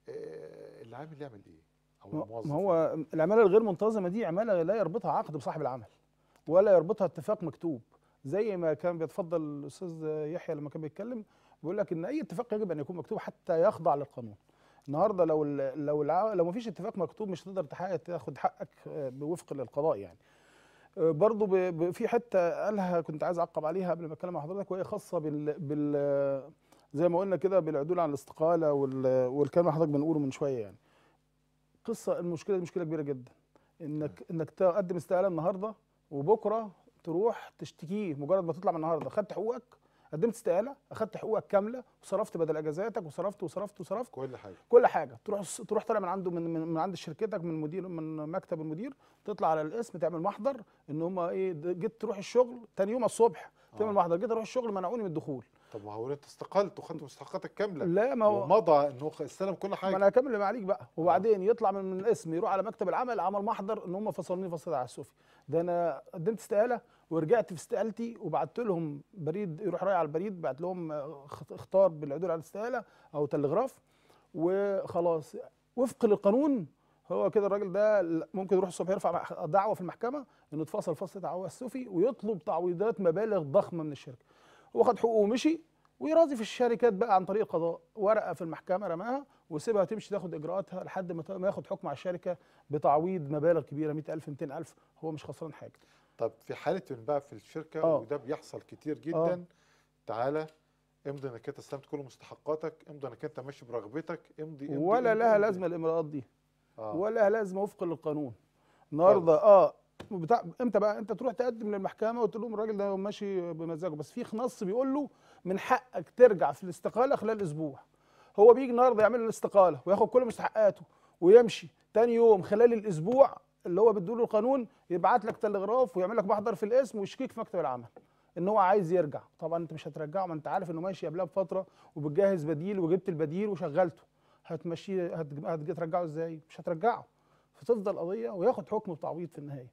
آه العامل يعمل ايه او ما الموظف ما هو العماله الغير منتظمه دي عماله لا يربطها عقد بصاحب العمل ولا يربطها اتفاق مكتوب زي ما كان بيتفضل الاستاذ يحيى لما كان بيتكلم بيقول لك ان اي اتفاق يجب ان يكون مكتوب حتى يخضع للقانون النهارده لو ال لو الع- لو ما فيش اتفاق مكتوب مش هتقدر تحقق تاخد حقك آه، بوفق للقضاء يعني آه، برضو ب- ب- في حته قالها كنت عايز اعقب عليها قبل ما اتكلم مع حضرتك وهي خاصه بال بال زي ما قلنا كده بالعدول عن الاستقاله وال- والكلام اللي حضرتك بنقوله من شويه يعني قصه المشكله دي مشكله كبيره جدا انك انك تقدم استقاله النهارده وبكره تروح تشتكيه مجرد ما تطلع من النهارده خدت حقوقك قدمت استقاله اخدت حقوقك كامله وصرفت بدل اجازاتك وصرفت وصرفت وصرفت كل حاجه كل حاجه تروح تروح طالع من عنده من, من, من عند شركتك من مدير من مكتب المدير تطلع على القسم تعمل محضر ان هم ايه ده- جيت تروح الشغل تاني يوم الصبح تعمل آه. محضر جيت اروح الشغل منعوني من الدخول طب ما هو انت استقلت وخدت مستحقاتك كامله لا ما هو ومضى انه خ- استلم كل ما حاجه انا هكمل اللي عليك بقى وبعدين يطلع من من القسم يروح على مكتب العمل عمل محضر ان هم فصلوني فصل تعسفي ده انا قدمت استقاله ورجعت في استقالتي وبعت لهم بريد يروح رايح على البريد بعت لهم آه، اخت- اختار بالعدول على الاستقاله او تلغراف وخلاص وفق للقانون هو كده الراجل ده ل- ممكن يروح الصبح يرفع مح- دعوه في المحكمه انه اتفصل فصل تعسفي ويطلب تعويضات مبالغ ضخمه من الشركه هو خد حقوقه ومشي ويراضي في الشركات بقى عن طريق القضاء ورقه في المحكمه رماها وسيبها تمشي تاخد اجراءاتها لحد ما ت- ما ياخد حكم على الشركه بتعويض مبالغ كبيره 100000 200000 هو مش خسران حاجه طب في حاله انباع في الشركه آه. وده بيحصل كتير جدا آه. تعالى امضي انك انت استلمت كل مستحقاتك امضي انك انت ماشي برغبتك امضي امضي ولا امضي لها امضي. لازمه الامراءات دي آه. ولا لها لازمه وفقا للقانون النهارده اه بتاع امتى بقى انت تروح تقدم للمحكمه وتقول لهم الراجل ده ماشي بمزاجه بس في نص بيقول له من حقك ترجع في الاستقاله خلال اسبوع هو بيجي النهارده يعمل الاستقاله وياخد كل مستحقاته ويمشي تاني يوم خلال الاسبوع اللي هو بيديله القانون يبعت لك تلغراف ويعمل لك محضر في الاسم ويشكيك في مكتب العمل ان هو عايز يرجع طبعا انت مش هترجعه ما انت عارف انه ماشي قبلها بفتره وبتجهز بديل وجبت البديل وشغلته هتمشيه هتج- هتجي ترجعه ازاي مش هترجعه فتفضل قضيه وياخد حكم بتعويض في النهايه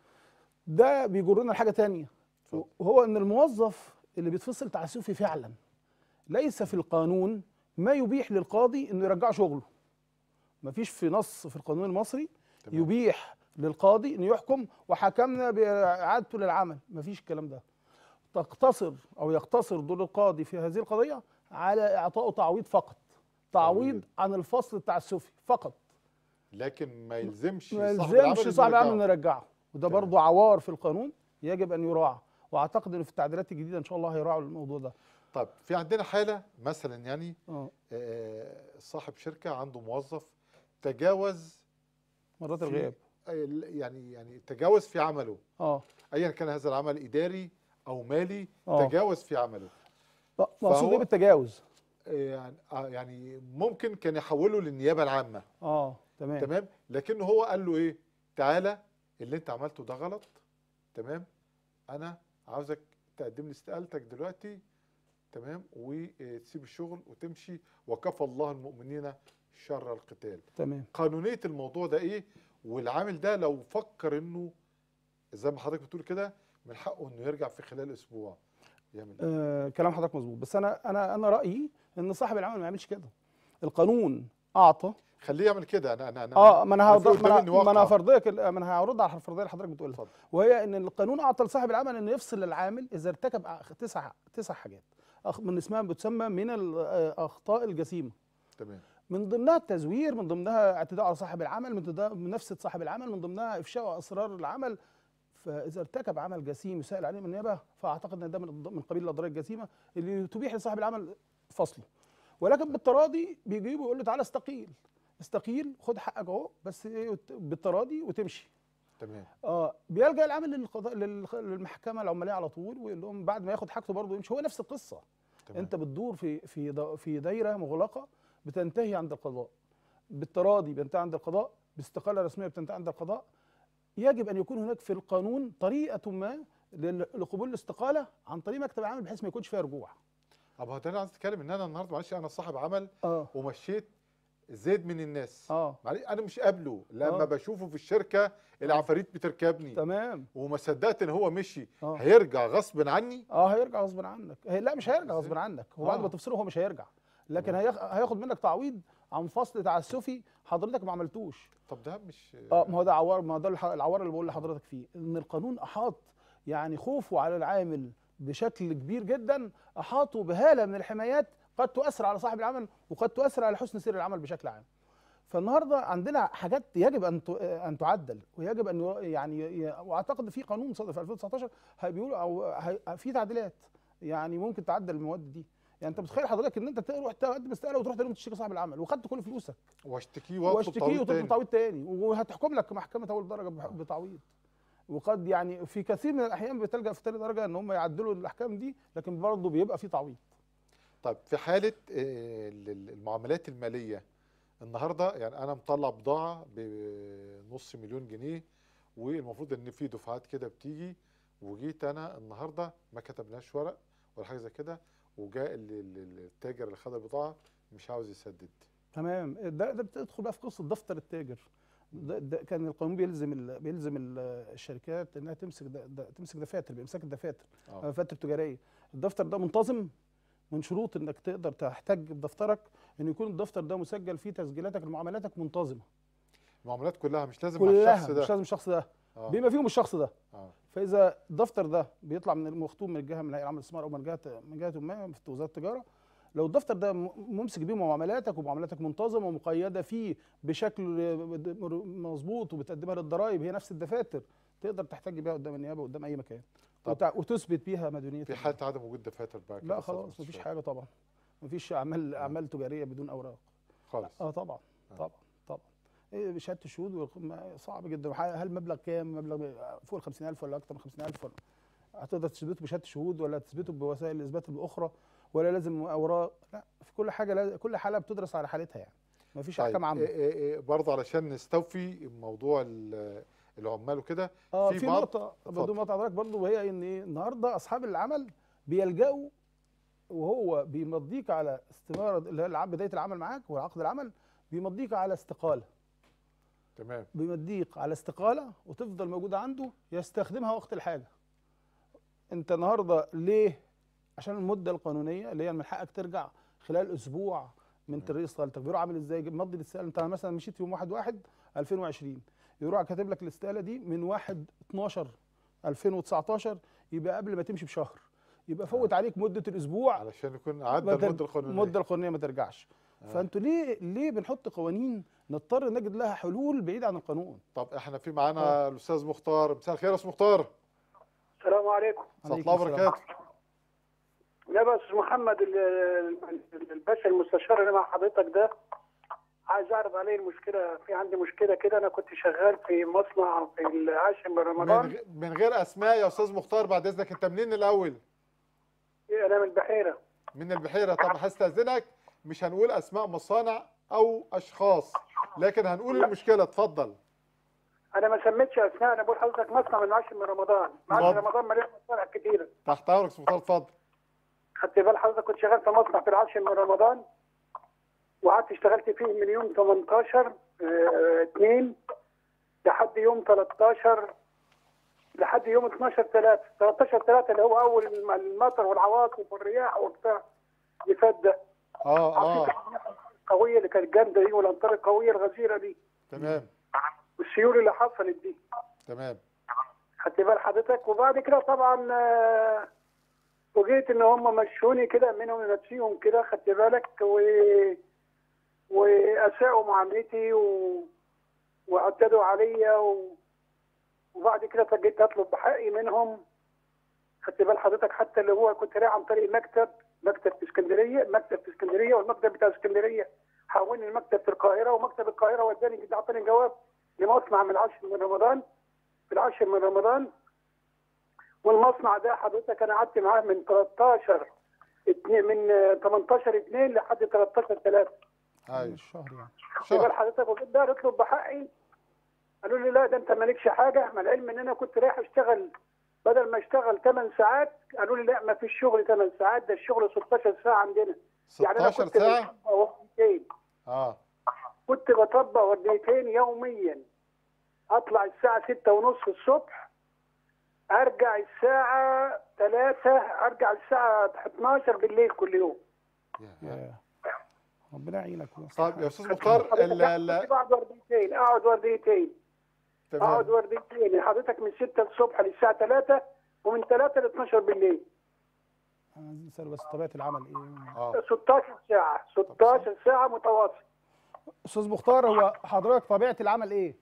ده بيجرنا لحاجه تانية اتفضل. وهو ان الموظف اللي بيتفصل تعسفي فعلا ليس في القانون ما يبيح للقاضي انه يرجع شغله مفيش في نص في القانون المصري تمام. يبيح للقاضي انه يحكم وحكمنا باعادته للعمل مفيش الكلام ده تقتصر او يقتصر دور القاضي في هذه القضيه على اعطائه تعويض فقط تعويض تعويض. عن الفصل التعسفي فقط لكن ما يلزمش ما صاحب العمل يلزمش إنه صاحب العمل يرجعه. انه يرجعه وده تمام. برضه عوار في القانون يجب ان يراعى واعتقد ان في التعديلات الجديده ان شاء الله هيراعوا الموضوع ده طب في عندنا حاله مثلا يعني اه آه، صاحب شركه عنده موظف تجاوز مرات في- الغياب آه، يعني يعني تجاوز في عمله اه ايا كان هذا العمل اداري او مالي آه. تجاوز في عمله ط- مقصود فهو- ايه بالتجاوز آه، يعني آه، يعني ممكن كان يحوله للنيابه العامه اه تمام تمام لكنه هو قال له ايه تعالى اللي انت عملته ده غلط تمام انا عاوزك تقدم لي استقالتك دلوقتي تمام وتسيب الشغل وتمشي وكفى الله المؤمنين شر القتال تمام قانونيه الموضوع ده ايه والعامل ده لو فكر انه زي ما حضرتك بتقول كده من حقه انه يرجع في خلال اسبوع يعمل ايه آه كلام حضرتك مظبوط بس انا انا انا رايي ان صاحب العمل ما يعملش كده القانون اعطى خليه يعمل كده انا انا انا اه ما انا في هوضح ما قدامي انا إني ما انا واقع. هفرضيك ال- ما انا هرد على الفرضيه اللي حضرتك بتقولها اتفضل وهي ان القانون اعطى لصاحب العمل انه يفصل العامل اذا ارتكب أخ- تسع تسع حاجات أخ- من اسمها بتسمى من الاخطاء الجسيمه تمام من ضمنها التزوير من ضمنها اعتداء على صاحب العمل من ضمنها منافسه صاحب العمل من ضمنها افشاء اسرار العمل فاذا ارتكب عمل جسيم يسائل عليه من النيابه فاعتقد ان ده من من قبيل الاضرار الجسيمه اللي تبيح لصاحب العمل فصله ولكن بالتراضي بيجيبه يقول له تعالى استقيل استقيل خد حقك اهو بس إيه وت- بالتراضي وتمشي تمام اه بيلجا العامل للقضاء للخ- للمحكمه العماليه على طول ويقول لهم بعد ما ياخد حاجته برضه يمشي هو نفس القصه تمام انت بتدور في في دا- في دايره مغلقه بتنتهي عند القضاء بالتراضي بينتهي عند القضاء باستقاله رسميه بتنتهي عند القضاء يجب ان يكون هناك في القانون طريقه ما لل- لقبول الاستقاله عن طريق مكتب العمل بحيث ما يكونش فيها رجوع طب هو ده انا عايز اتكلم ان انا النهارده معلش انا صاحب عمل اه ومشيت زيد من الناس اه معلش انا مش قابله لما آه. بشوفه في الشركه العفاريت بتركبني تمام وما صدقت ان هو مشي اه هيرجع غصب عني اه هيرجع غصب عنك هي لا مش هيرجع غصب إزاي؟ عنك هو بعد آه. ما تفصله هو مش هيرجع لكن تمام. هياخ- هياخد منك تعويض عن فصل تعسفي حضرتك ما عملتوش طب ده مش اه ما هو ده عوار ما هو ده الح- العوار اللي بقول لحضرتك فيه ان القانون احاط يعني خوفه على العامل بشكل كبير جدا احاطه بهاله من الحمايات قد تؤثر على صاحب العمل وقد تؤثر على حسن سير العمل بشكل عام فالنهارده عندنا حاجات يجب ان ت- ان تعدل ويجب ان ير- يعني ي- واعتقد في قانون صدر في 2019 هي- بيقول او هي- في تعديلات يعني ممكن تعدل المواد دي يعني انت متخيل حضرتك ان انت تروح تقدم استقاله وتروح تاني تشتكي صاحب العمل وخدت كل فلوسك واشتكيه واطلب واشتكيه تعويض وتطلب تاني تعويض تاني وهتحكم لك محكمه اول درجه بح- بتعويض وقد يعني في كثير من الاحيان بتلجا في تاني درجه ان هم يعدلوا الاحكام دي لكن برضه بيبقى في تعويض طب في حاله آه، ال- المعاملات الماليه النهارده يعني انا مطلع بضاعه بنص مليون جنيه والمفروض ان في دفعات كده بتيجي وجيت انا النهارده ما كتبناش ورق ولا حاجه زي كده وجاء ال- ال- التاجر اللي خد البضاعه مش عاوز يسدد تمام ده ده بتدخل بقى في قصه دفتر التاجر ده, ده كان القانون بيلزم ال بيلزم ال الشركات انها تمسك ده ده تمسك دفاتر بامساك الدفاتر اه دفاتر تجاريه الدفتر ده منتظم من شروط انك تقدر تحتج بدفترك ان يكون الدفتر ده مسجل فيه تسجيلاتك لمعاملاتك منتظمه المعاملات كلها مش لازم مع الشخص كلها ده مش لازم الشخص ده اه بما فيهم الشخص ده اه فاذا الدفتر ده بيطلع من المختوم من الجهه من هيئه العمل الاستثمار او من جهه من جهه ما في وزاره التجاره لو الدفتر ده م- ممسك بيه معاملاتك ومعاملاتك منتظمه ومقيده فيه بشكل مظبوط وبتقدمها للضرائب هي نفس الدفاتر تقدر تحتج بيها قدام النيابه قدام اي مكان طب وتع- وتثبت بيها مديونيه في الدين. حاله عدم وجود دفاتر بقى كده لا صدر خلاص مفيش مستشفى. حاجه طبعا مفيش اعمال اعمال تجاريه بدون اوراق خالص اه طبعا آه. طبعا طبعا إيه بشهاده الشهود والخ- ما- صعب جدا وح- هل مبلغ كام مبلغ فوق ال 50000 ولا اكتر من 50000 ولا هتقدر تثبته بشهاده الشهود ولا تثبته بوسائل الاثبات الاخرى ولا لازم اوراق لا في كل حاجه لاز- كل حاله بتدرس على حالتها يعني ما فيش احكام عامه إيه إيه إيه برضه علشان نستوفي موضوع ال- العمال وكده اه في في بعض- نقطه اتفضل. بدون ما اقطع حضرتك برضه وهي ان ايه النهارده اصحاب العمل بيلجأوا وهو بيمضيك على استماره اللي هي الع- بدايه العمل معاك وعقد العمل بيمضيك على استقاله تمام بيمديك على استقاله وتفضل موجوده عنده يستخدمها وقت الحاجه انت النهارده ليه عشان المده القانونيه اللي هي من حقك ترجع خلال اسبوع من تغيير استقالتك بيروح عامل ازاي مضي الاستقاله انت مثلا مشيت يوم 1 1 2020 يروح كاتب لك الاستقاله دي من 1 12 2019 يبقى قبل ما تمشي بشهر يبقى فوت عليك مده الاسبوع علشان يكون عدى ما تر- المده القانونيه المده القانونيه ما ترجعش آه. فانتوا ليه ليه بنحط قوانين نضطر نجد لها حلول بعيده عن القانون طب احنا في معانا الاستاذ مختار مساء الخير يا استاذ مختار السلام عليكم ورحمه عليكم الله السلام. وبركاته يا بس محمد ال- ال- الباشا المستشار اللي مع حضرتك ده عايز اعرض عليه المشكله في عندي مشكله كده انا كنت شغال في مصنع في العاشر من من, رمضان غ- من غير اسماء يا استاذ مختار بعد اذنك انت منين الاول انا من البحيره من البحيره طب هستاذنك مش هنقول اسماء مصانع او اشخاص لكن هنقول المشكله اتفضل انا ما سميتش اسماء انا بقول حضرتك مصنع من العاشر من رمضان اتفضل. عاشر رمضان مليان مصانع كتيره تحت امرك يا استاذ مختار اتفضل خدت بال حضرتك كنت شغال في مصنع في العاشر من رمضان وقعدت اشتغلت فيه من يوم 18 2 لحد يوم 13 لحد يوم 12 3 13 3 اللي هو اول الم- المطر والعواصف والرياح وبتاع اللي فات ده اه اه القويه اللي كانت جامده دي والامطار القويه الغزيره دي تمام والسيول اللي حصلت دي تمام خدت بال حضرتك وبعد كده طبعا آه، فوجئت ان هم مشوني كده منهم لنفسيهم كده خدت بالك و واساءوا معاملتي و... واعتدوا عليا و... وبعد كده فجيت اطلب بحقي منهم خدت بال حضرتك حتى اللي هو كنت رايح عن طريق مكتب مكتب في اسكندريه مكتب في اسكندريه والمكتب بتاع اسكندريه حولني المكتب في القاهره ومكتب القاهره وداني اعطاني جواب لمصنع من العاشر من رمضان في العاشر من رمضان والمصنع ده حضرتك انا قعدت معاه من 13 اتنين من آه، 18 2 لحد 13 3 ايوه الشهر يعني خد بال حضرتك وجيت بقى اطلب بحقي قالوا لي لا ده انت مالكش حاجه مع العلم ان انا كنت رايح اشتغل بدل ما اشتغل 8 ساعات قالوا لي لا ما فيش شغل 8 ساعات ده الشغل 16 ساعه عندنا يعني انا 16 كنت ساعه بطبق ورديتين اه كنت بطبق ورديتين يوميا اطلع الساعه 6 ونص الصبح ارجع الساعه 3 ارجع الساعه 12 بالليل كل يوم يا. يا. ربنا يعينك طيب يا استاذ مختار ال- ال- كنت بقعد ورديتين اقعد ورديتين اقعد تمام ورديتين حضرتك من 6 الصبح للساعه 3 ومن 3 ل 12 بالليل عايزين نسأله بس طبيعه العمل ايه اه 16 ساعه 16 ساعه متواصل استاذ مختار هو حضرتك طبيعه العمل ايه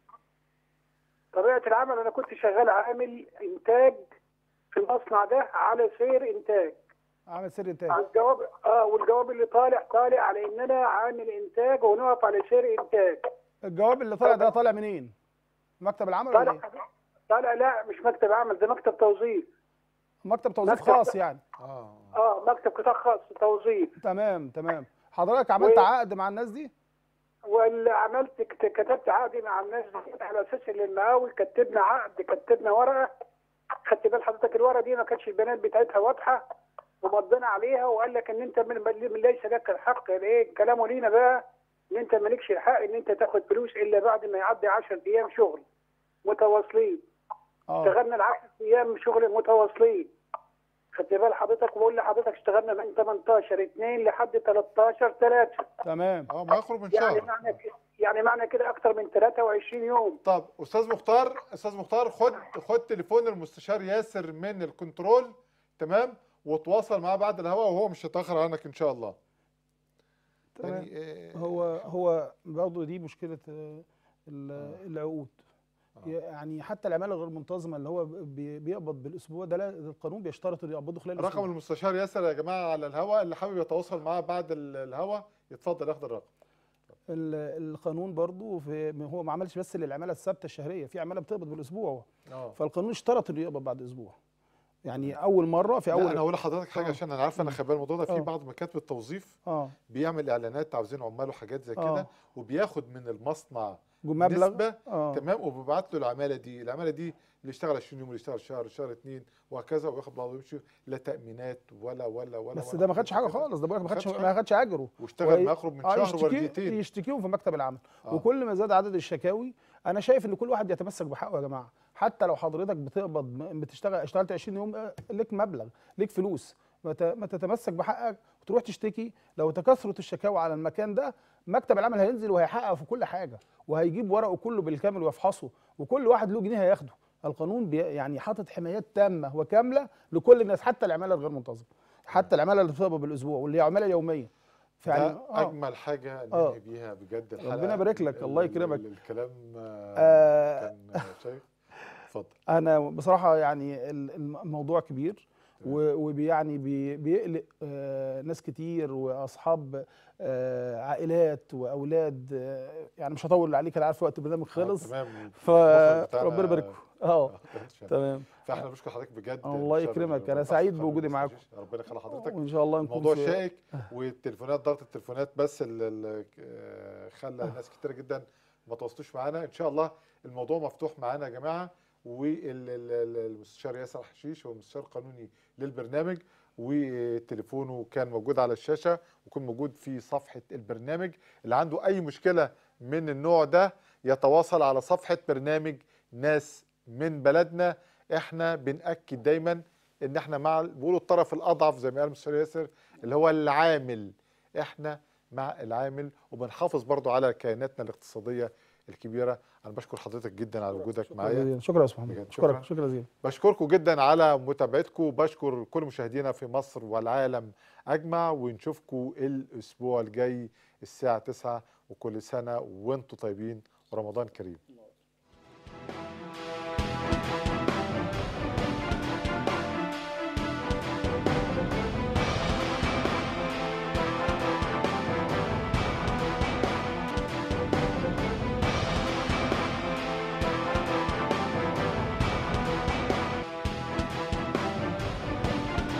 طبيعه العمل انا كنت شغال عامل انتاج في المصنع ده على سير انتاج عامل سر انتاج الجواب اه والجواب اللي طالع طالع على ان انا عامل انتاج ونقف على سير انتاج الجواب اللي طالع ده طالع منين مكتب العمل ولا طالع ايه طالع لا مش مكتب عمل ده مكتب توظيف مكتب توظيف مكتب- خاص يعني اه اه مكتب قطاع خاص توظيف تمام تمام حضرتك عملت و- عقد مع الناس دي واللي عملت كت- كتبت عقد مع الناس دي على اساس ان المقاول كتبنا عقد كتبنا ورقه خدت بال حضرتك الورقه دي ما كانتش البيانات بتاعتها واضحه ومضينا عليها وقال لك ان انت من من ليس لك الحق ايه كلامه لينا بقى ان انت مالكش الحق ان انت تاخد فلوس الا بعد ما يعدي 10 ايام شغل متواصلين اه اشتغلنا ال 10 ايام شغل متواصلين خدت بال حضرتك وبقول لحضرتك اشتغلنا من 18 2 لحد 13 3 تمام اه ما يخرج من يعني شهر معنى كده يعني معنى كده اكتر من 23 يوم طب استاذ مختار استاذ مختار خد خد تليفون المستشار ياسر من الكنترول تمام وتواصل معاه بعد الهواء وهو مش هيتاخر عنك ان شاء الله تمام يعني آه، هو هو برضه دي مشكله آه، ال- العقود آه. يعني حتى العماله الغير منتظمه اللي هو بي- بيقبض بالاسبوع ده لا ده القانون بيشترط انه يقبضه خلال رقم الاسبوع المستشار ياسر يا جماعه على الهواء اللي حابب يتواصل معاه بعد ال- الهواء يتفضل ياخد الرقم ال- القانون برضه في هو ما عملش بس للعماله الثابته الشهريه في عماله بتقبض بالاسبوع اه فالقانون اشترط انه يقبض بعد اسبوع يعني اول مره في لا انا اول هقول لحضرتك حاجه آه. عشان انا عارف انا خبير الموضوع ده في آه. بعض مكاتب التوظيف اه بيعمل اعلانات عاوزين عمال وحاجات زي آه. كده وبياخد من المصنع مبلغ نسبه اه تمام وبيبعت له العماله دي العماله دي اللي يشتغل 20 يوم واللي يشتغل شهر شهر اتنين وهكذا وياخد بعضه ويمشي لا تامينات ولا ولا ولا بس ولا ده ما خدش حاجه كده. خالص ده بقولك ما ما خدش خدش ما خدش اجره واشتغل وهي- ما يخرج من آه، شهر يشتكي ورديتين يشتكيهم في مكتب العمل آه. وكل ما زاد عدد الشكاوي انا شايف ان كل واحد يتمسك بحقه يا جماعه حتى لو حضرتك بتقبض م- بتشتغل اشتغلت 20 يوم آه، ليك مبلغ ليك فلوس ما ت- ما تتمسك بحقك وتروح تشتكي لو تكثرت الشكاوى على المكان ده مكتب العمل هينزل وهيحقق في كل حاجه وهيجيب ورقه كله بالكامل ويفحصه وكل واحد له جنيه هياخده القانون بي يعني حاطط حمايات تامه وكامله لكل الناس حتى العماله الغير منتظمه حتى العماله اللي بتقبض بالاسبوع واللي هي عماله يوميه فيعني ده آه. اجمل حاجه آه. ننهي بيها بجد الحلقه ربنا يبارك لك، ال- الله ال- يكرمك. ال- الكلام آه، آه. كان شيخ اتفضل انا بصراحه يعني ال- الموضوع كبير ويعني بيقلق آه، ناس كتير واصحاب آه، عائلات واولاد آه، يعني مش هطول عليك انا عارف وقت البرنامج خلص آه، تمام المخرج فربنا بتاعنا- يبارك اه آه، تمام فاحنا بنشكر حضرتك بجد الله شرف يكرمك، أنا البحث سعيد خالد بوجودي ما معاكم. تنساش. ربنا يخلي حضرتك وان شاء الله نكون الموضوع في- شائك والتليفونات ضغط التليفونات بس اللي خلى ناس كتير جدا ما تواصلوش معانا ان شاء الله الموضوع مفتوح معانا يا جماعه والمستشار ياسر حشيش هو المستشار القانوني للبرنامج وتليفونه كان موجود على الشاشه ويكون موجود في صفحه البرنامج اللي عنده اي مشكله من النوع ده يتواصل على صفحه برنامج ناس من بلدنا احنا بنأكد دايما ان احنا مع بيقولوا الطرف الاضعف زي ما قال المستشار ياسر اللي هو العامل احنا مع العامل وبنحافظ برضو على كياناتنا الاقتصاديه الكبيره انا بشكر حضرتك جدا على وجودك شكرا معايا جزيلا شكرا يا استاذ محمد بجد شكراً. شكرا شكرا جزيلا بشكركم جدا على متابعتكم وبشكر كل مشاهدينا في مصر والعالم اجمع ونشوفكم الاسبوع الجاي الساعه 9 وكل سنه وانتم طيبين ورمضان كريم